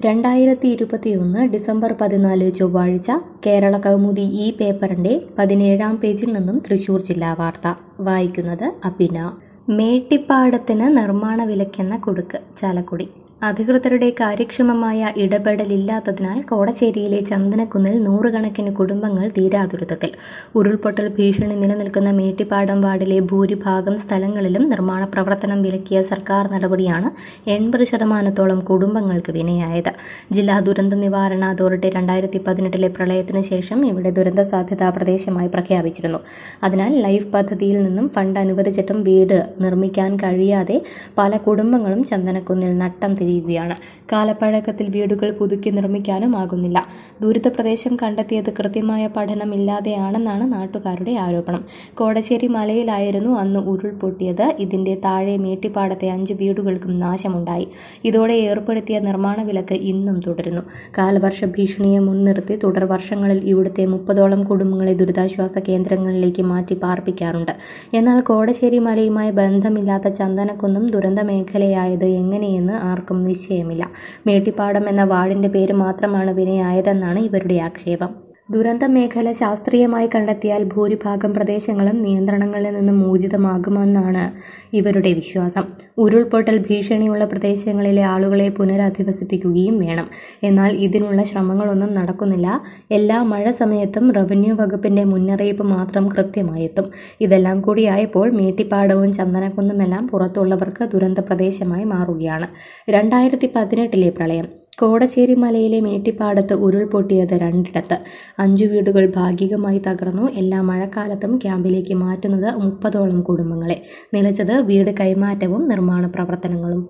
രണ്ടായിരത്തി ഇരുപത്തിയൊന്ന് ഡിസംബർ പതിനാല് ചൊവ്വാഴ്ച കേരള കൗമുദി ഈ പേപ്പറിന്റെ പതിനേഴാം പേജിൽ നിന്നും തൃശൂർ ജില്ലാ വാർത്ത വായിക്കുന്നത് അബിന മേട്ടിപ്പാടത്തിന് നിർമ്മാണ വിലക്കെന്ന കുടുക്ക് ചാലക്കുടി അധികൃതരുടെ കാര്യക്ഷമമായ ഇടപെടലില്ലാത്തതിനാൽ കോടശ്ശേരിയിലെ ചന്ദനക്കുന്നിൽ നൂറുകണക്കിന് കുടുംബങ്ങൾ തീരാദുരിതത്തിൽ ഉരുൾപൊട്ടൽ ഭീഷണി നിലനിൽക്കുന്ന മേട്ടിപ്പാടം വാർഡിലെ ഭൂരിഭാഗം സ്ഥലങ്ങളിലും നിർമ്മാണ പ്രവർത്തനം വിലക്കിയ സർക്കാർ നടപടിയാണ് എൺപത് ശതമാനത്തോളം കുടുംബങ്ങൾക്ക് വിനയായത് ജില്ലാ ദുരന്ത നിവാരണ അതോറിറ്റി രണ്ടായിരത്തി പതിനെട്ടിലെ പ്രളയത്തിന് ശേഷം ഇവിടെ ദുരന്ത സാധ്യതാ പ്രദേശമായി പ്രഖ്യാപിച്ചിരുന്നു അതിനാൽ ലൈഫ് പദ്ധതിയിൽ നിന്നും ഫണ്ട് അനുവദിച്ചിട്ടും വീട് നിർമ്മിക്കാൻ കഴിയാതെ പല കുടുംബങ്ങളും ചന്ദനക്കുന്നിൽ നട്ടം തിരിയുകയാണ് കാലപ്പഴക്കത്തിൽ വീടുകൾ പുതുക്കി നിർമ്മിക്കാനും ആകുന്നില്ല ദുരിത പ്രദേശം കണ്ടെത്തിയത് കൃത്യമായ പഠനം ഇല്ലാതെയാണെന്നാണ് നാട്ടുകാരുടെ ആരോപണം കോടശ്ശേരി മലയിലായിരുന്നു അന്ന് ഉരുൾപൊട്ടിയത് ഇതിന്റെ താഴെ മേട്ടിപ്പാടത്തെ അഞ്ച് വീടുകൾക്കും നാശമുണ്ടായി ഇതോടെ ഏർപ്പെടുത്തിയ നിർമ്മാണ വിലക്ക് ഇന്നും തുടരുന്നു കാലവർഷ ഭീഷണിയെ മുൻനിർത്തി തുടർ വർഷങ്ങളിൽ ഇവിടുത്തെ മുപ്പതോളം കുടുംബങ്ങളെ ദുരിതാശ്വാസ കേന്ദ്രങ്ങളിലേക്ക് മാറ്റി പാർപ്പിക്കാറുണ്ട് എന്നാൽ കോടശ്ശേരി മലയുമായി ബന്ധമില്ലാത്ത ചന്ദനക്കുന്നും ദുരന്ത മേഖലയായത് എങ്ങനെയെന്ന് ആർക്കും നിശ്ചയമില്ല മേട്ടിപ്പാടം എന്ന വാർഡിന്റെ പേര് മാത്രമാണ് വിനയായതെന്നാണ് ഇവരുടെ ആക്ഷേപം ദുരന്ത മേഖല ശാസ്ത്രീയമായി കണ്ടെത്തിയാൽ ഭൂരിഭാഗം പ്രദേശങ്ങളും നിയന്ത്രണങ്ങളിൽ നിന്ന് മോചിതമാകുമെന്നാണ് ഇവരുടെ വിശ്വാസം ഉരുൾപൊട്ടൽ ഭീഷണിയുള്ള പ്രദേശങ്ങളിലെ ആളുകളെ പുനരധിവസിപ്പിക്കുകയും വേണം എന്നാൽ ഇതിനുള്ള ശ്രമങ്ങളൊന്നും നടക്കുന്നില്ല എല്ലാ മഴ സമയത്തും റവന്യൂ വകുപ്പിന്റെ മുന്നറിയിപ്പ് മാത്രം കൃത്യമായെത്തും ഇതെല്ലാം കൂടിയായപ്പോൾ മേട്ടിപ്പാടവും ചന്ദനക്കുന്നുമെല്ലാം പുറത്തുള്ളവർക്ക് ദുരന്ത പ്രദേശമായി മാറുകയാണ് രണ്ടായിരത്തി പതിനെട്ടിലെ പ്രളയം കോടശ്ശേരി മലയിലെ മേട്ടിപ്പാടത്ത് ഉരുൾപൊട്ടിയത് രണ്ടിടത്ത് അഞ്ചു വീടുകൾ ഭാഗികമായി തകർന്നു എല്ലാ മഴക്കാലത്തും ക്യാമ്പിലേക്ക് മാറ്റുന്നത് മുപ്പതോളം കുടുംബങ്ങളെ നിലച്ചത് വീട് കൈമാറ്റവും നിർമ്മാണ പ്രവർത്തനങ്ങളും